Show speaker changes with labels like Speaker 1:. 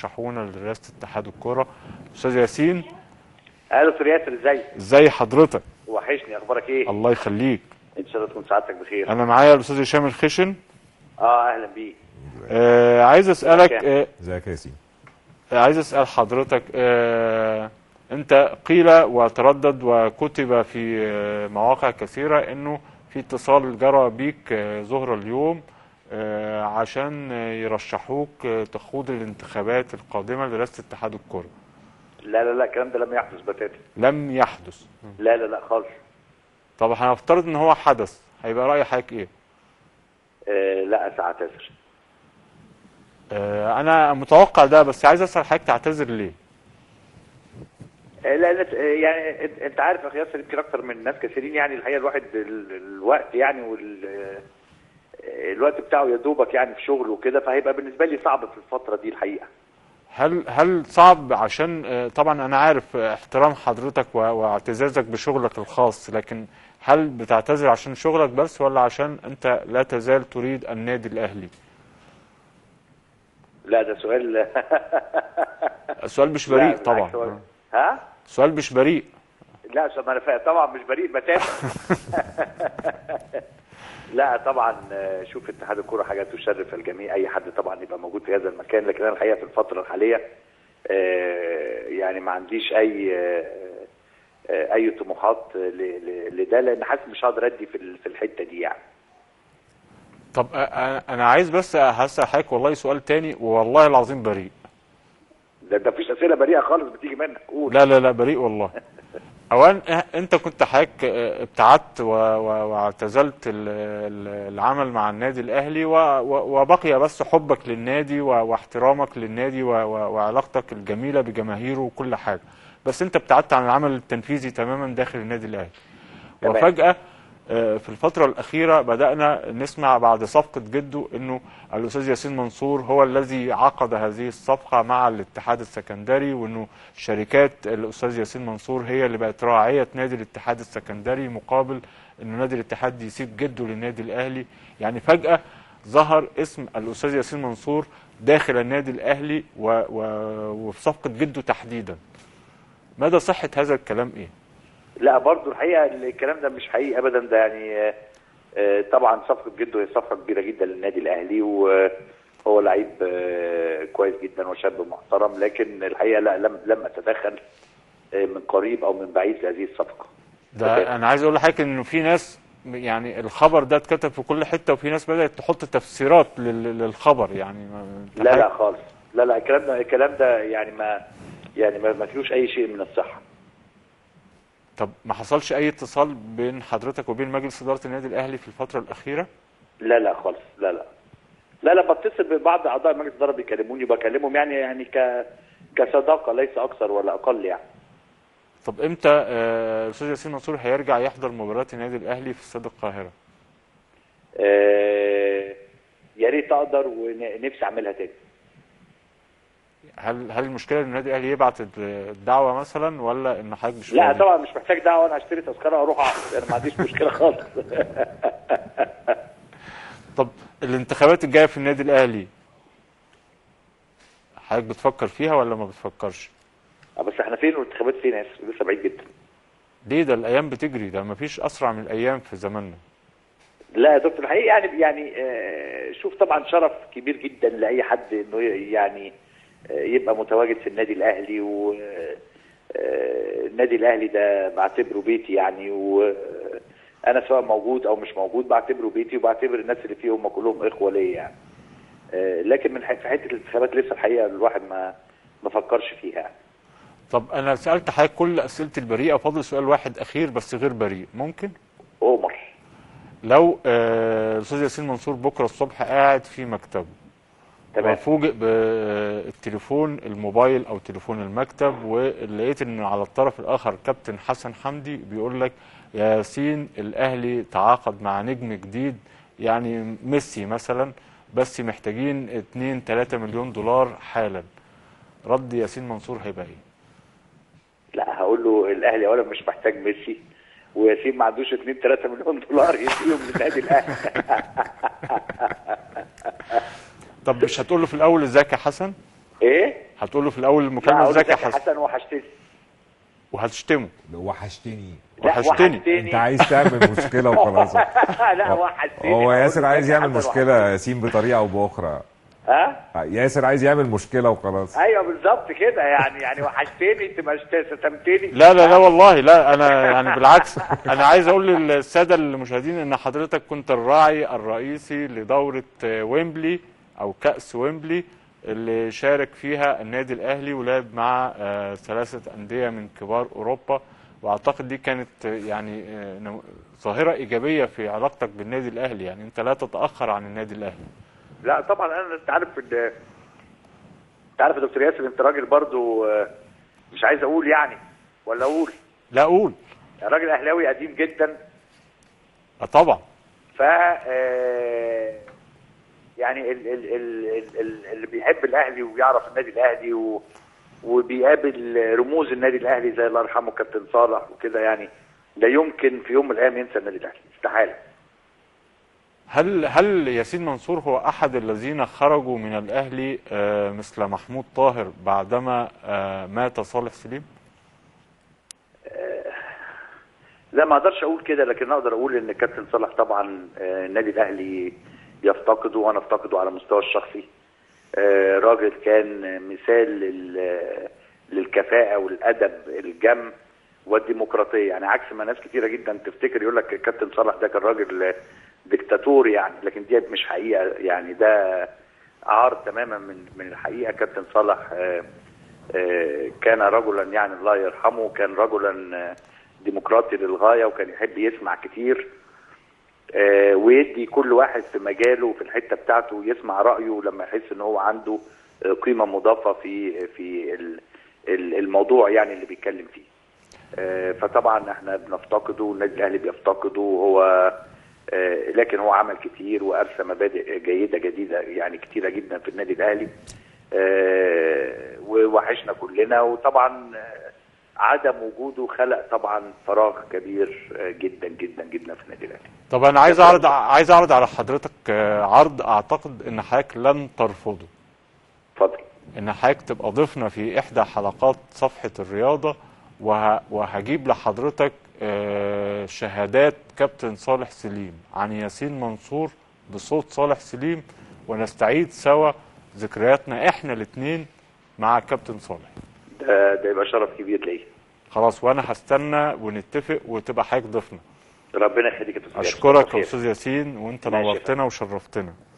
Speaker 1: يرشحونا لرئاسه اتحاد الكره استاذ ياسين
Speaker 2: اهلا دكتور ياسر ازيك
Speaker 1: ازي حضرتك
Speaker 2: وحشني اخبارك ايه
Speaker 1: الله يخليك
Speaker 2: ان شاء الله تكون سعادتك بخير
Speaker 1: انا معايا الاستاذ هشام الخشن
Speaker 2: اه اهلا بيك
Speaker 1: آه عايز اسالك
Speaker 2: ازيك
Speaker 1: آه
Speaker 3: ازيك يا ياسين
Speaker 1: عايز اسال حضرتك آه انت قيل وتردد وكتب في آه مواقع كثيره انه في اتصال جرى بيك آه ظهر اليوم آه عشان آه، يرشحوك آه، تخوض الانتخابات القادمه لرئاسه اتحاد الكره
Speaker 2: لا لا لا الكلام ده لم يحدث بتاتا
Speaker 1: لم يحدث
Speaker 2: لا لا لا خالص
Speaker 1: طب هنفترض ان هو حدث هيبقى راي حضرتك ايه
Speaker 2: آه لا ساعتذر
Speaker 1: آه انا متوقع ده بس عايز اسال حضرتك تعتذر ليه
Speaker 2: آه لا لا آه، يعني انت- انت عارف يا اخي ياسر يمكن اكتر من ناس كثيرين يعني الحقيقه الواحد ال- الوقت يعني وال آه، الوقت بتاعه يا دوبك يعني في شغل وكده فهيبقى بالنسبه لي صعب في الفتره دي الحقيقه
Speaker 1: هل هل صعب عشان آه، طبعا انا عارف آه، احترام حضرتك و- واعتزازك بشغلك الخاص لكن هل بتعتذر عشان شغلك بس ولا عشان انت لا تزال تريد النادي الاهلي
Speaker 2: لا ده سؤال
Speaker 1: السؤال مش
Speaker 2: لا،
Speaker 1: بريء
Speaker 2: بالعكس
Speaker 1: طبعا
Speaker 2: هو-
Speaker 1: آه.
Speaker 2: ها
Speaker 1: السؤال مش بريء
Speaker 2: لا عشان ما انا فاهم طبعا مش بريء بتاتا لا طبعا آه، شوف اتحاد الكره حاجه تشرف الجميع اي حد طبعا يبقى موجود في هذا المكان لكن انا الحقيقه في الفتره الحاليه آه، يعني ما عنديش اي آه، آه، اي طموحات ل- ل- لده لان حاسس مش هقدر ادي في ال- في الحته دي يعني
Speaker 1: طب آه، آه، انا عايز بس هسأل حضرتك والله سؤال تاني والله العظيم بريء
Speaker 2: ده ده مفيش اسئله بريئه خالص بتيجي منك قول
Speaker 1: لا لا لا بريء والله اولا إه- انت كنت حضرتك آه، ابتعدت و- و- واعتزلت ال- ال- العمل مع النادي الاهلي و- و- وبقي بس حبك للنادي و- واحترامك للنادي و- و- وعلاقتك الجميله بجماهيره وكل حاجه بس انت ابتعدت عن العمل التنفيذي تماما داخل النادي الاهلي
Speaker 2: تمام.
Speaker 1: وفجاه آه، في الفترة الأخيرة بدأنا نسمع بعد صفقة جده أنه الأستاذ ياسين منصور هو الذي عقد هذه الصفقة مع الاتحاد السكندري وأنه شركات الأستاذ ياسين منصور هي اللي بقت راعية نادي الاتحاد السكندري مقابل أنه نادي الاتحاد يسيب جده للنادي الأهلي يعني فجأة ظهر اسم الأستاذ ياسين منصور داخل النادي الأهلي و... و... وفي صفقة جده تحديدا مدى صحة هذا الكلام إيه؟
Speaker 2: لا برضو الحقيقه الكلام ده مش حقيقي ابدا ده يعني آه، آه، طبعا صفقه جده هي صفقه كبيره جدا للنادي الاهلي وهو لعيب آه، كويس جدا وشاب محترم لكن الحقيقه لا لم لم اتدخل آه، من قريب او من بعيد في هذه الصفقه
Speaker 1: ده انا عايز اقول لحضرتك انه في ناس يعني الخبر ده اتكتب في كل حته وفي ناس بدات تحط تفسيرات لل- للخبر يعني ما-
Speaker 2: لا لا خالص لا لا الكلام ده الكلام ده يعني ما يعني ما ما فيهوش اي شيء من الصحه
Speaker 1: طب ما حصلش اي اتصال بين حضرتك وبين مجلس اداره النادي الاهلي في الفتره الاخيره
Speaker 2: لا لا خالص لا لا لا لا بتصل ببعض اعضاء مجلس الاداره بيكلموني بكلمهم يعني يعني ك كصداقه ليس اكثر ولا اقل يعني
Speaker 1: طب امتى آه، الاستاذ ياسين منصور هيرجع يحضر مباريات النادي الاهلي في استاد القاهره
Speaker 2: آه، يا ريت اقدر ونفسي اعملها تاني
Speaker 1: هل هل المشكله ان النادي الاهلي يبعت الدعوه مثلا ولا ان حضرتك مش
Speaker 2: لا
Speaker 1: فاضي؟
Speaker 2: طبعا مش محتاج دعوه انا اشتري تذكره واروح اقعد انا ما عنديش مشكله خالص
Speaker 1: طب الانتخابات الجايه في النادي الاهلي حضرتك بتفكر فيها ولا ما بتفكرش؟
Speaker 2: آه، بس احنا فين والانتخابات فين يا ياسر؟ لسه بعيد جدا
Speaker 1: ليه ده الايام بتجري ده مفيش اسرع من الايام في زماننا
Speaker 2: لا يا دكتور الحقيقه يعني يعني آه، شوف طبعا شرف كبير جدا لاي حد انه ي- يعني آه، يبقى متواجد في النادي الاهلي و آه، النادي الاهلي ده بعتبره بيتي يعني وانا سواء موجود او مش موجود بعتبره بيتي وبعتبر الناس اللي فيه هم كلهم اخوه ليا يعني آه، لكن من ح- في حته الانتخابات لسه الحقيقه الواحد ما ما فكرش فيها يعني.
Speaker 1: طب انا سالت حضرتك كل اسئلتي البريئه فاضل سؤال واحد اخير بس غير بريء ممكن
Speaker 2: عمر
Speaker 1: لو آه، الاستاذ ياسين منصور بكره الصبح قاعد في مكتبه
Speaker 2: تمام
Speaker 1: وفوجئ بالتليفون الموبايل او تليفون المكتب ولقيت ان على الطرف الاخر كابتن حسن حمدي بيقول لك يا ياسين الاهلي تعاقد مع نجم جديد يعني ميسي مثلا بس محتاجين 2 3 مليون دولار حالا رد ياسين منصور هيبقى ايه؟
Speaker 2: لا هقول له الاهلي اولا مش محتاج ميسي وياسين ما عندوش 2 3 مليون دولار يديهم للنادي الاهلي
Speaker 1: طب مش هتقول له في الاول ازيك يا حسن؟
Speaker 2: ايه
Speaker 1: هتقول له في الاول
Speaker 2: لا
Speaker 1: المكالمه
Speaker 2: اقول له
Speaker 1: ازيك يا
Speaker 2: ازيك يا
Speaker 1: حسن
Speaker 2: حسن وحشتني
Speaker 1: وهتشتمه
Speaker 3: وحشتني
Speaker 2: لا،
Speaker 1: وحشتني.
Speaker 3: انت عايز تعمل مشكله وخلاص
Speaker 2: لا وحشتني
Speaker 3: هو
Speaker 2: أقول
Speaker 3: ياسر
Speaker 2: له
Speaker 3: عايز
Speaker 2: ازيك يا
Speaker 3: يعمل
Speaker 2: حسن
Speaker 3: مشكله
Speaker 2: وحشتني.
Speaker 3: ياسين بطريقه او باخرى
Speaker 2: ها
Speaker 3: ياسر عايز يعمل مشكله وخلاص
Speaker 2: ايوه بالظبط كده يعني يعني وحشتني انت ما شتمتني
Speaker 1: لا لا لا والله لا انا يعني بالعكس انا عايز اقول للساده المشاهدين ان حضرتك كنت الراعي الرئيسي لدوره آه، ويمبلي او كاس ويمبلي اللي شارك فيها النادي الاهلي ولعب مع آه، ثلاثه انديه من كبار اوروبا واعتقد دي كانت آه، يعني آه، نم- ظاهره ايجابيه في علاقتك بالنادي الاهلي يعني انت لا تتاخر عن النادي الاهلي
Speaker 2: لا طبعا انا انت عارف ال- انت عارف يا دكتور ياسر انت راجل برضو آه، مش عايز اقول يعني ولا اقول
Speaker 1: لا اقول
Speaker 2: راجل اهلاوي قديم جدا
Speaker 1: آه، طبعا
Speaker 2: ف آه، يعني ال ال ال ال ال اللي بيحب الاهلي ويعرف النادي الاهلي و وبيقابل رموز النادي الاهلي زي الله يرحمه كابتن صالح وكده يعني لا يمكن في يوم من الايام ينسى النادي الاهلي استحاله
Speaker 1: هل هل ياسين منصور هو احد الذين خرجوا من الاهلي آه، مثل محمود طاهر بعدما آه، مات صالح سليم؟
Speaker 2: لا ما اقدرش اقول كده لكن اقدر اقول ان كابتن صالح طبعا آه، النادي الاهلي يفتقده وانا افتقده على المستوى الشخصي آه، راجل كان مثال لل- للكفاءه والادب الجم والديمقراطيه يعني عكس ما ناس كتيره جدا تفتكر يقول لك كابتن صالح ده كان راجل ديكتاتور يعني لكن دي مش حقيقه يعني ده عار تماما من من الحقيقه كابتن صالح آه، آه، كان رجلا يعني الله يرحمه كان رجلا آه، ديمقراطي للغايه وكان يحب يسمع كتير آه، ويدي كل واحد في مجاله في الحته بتاعته يسمع رايه لما يحس ان هو عنده آه، قيمه مضافه في في ال- ال- الموضوع يعني اللي بيتكلم فيه. آه، فطبعا احنا بنفتقده والنادي الاهلي بيفتقده وهو آه، لكن هو عمل كتير وارسى مبادئ جيده جديده يعني كتيره جدا في النادي الاهلي آه، ووحشنا كلنا وطبعا آه، عدم وجوده خلق طبعا فراغ كبير آه، جدا جدا جدا في النادي الاهلي
Speaker 1: طب انا عايز اعرض عايز اعرض على حضرتك آه، عرض اعتقد ان حضرتك لن ترفضه
Speaker 2: اتفضل
Speaker 1: ان حضرتك تبقى ضيفنا في احدى حلقات صفحه الرياضه وه... وهجيب لحضرتك آه، شهادات كابتن صالح سليم عن ياسين منصور بصوت صالح سليم ونستعيد سوا ذكرياتنا احنا الاثنين مع كابتن صالح
Speaker 2: ده, ده يبقى شرف كبير ليا
Speaker 1: خلاص وانا هستنى ونتفق وتبقى حضرتك ضيفنا
Speaker 2: ربنا يخليك يا دكتور ياسر.
Speaker 1: اشكرك يا
Speaker 2: خير.
Speaker 1: استاذ ياسين وانت
Speaker 2: ماشي يا
Speaker 1: نورتنا وشرفتنا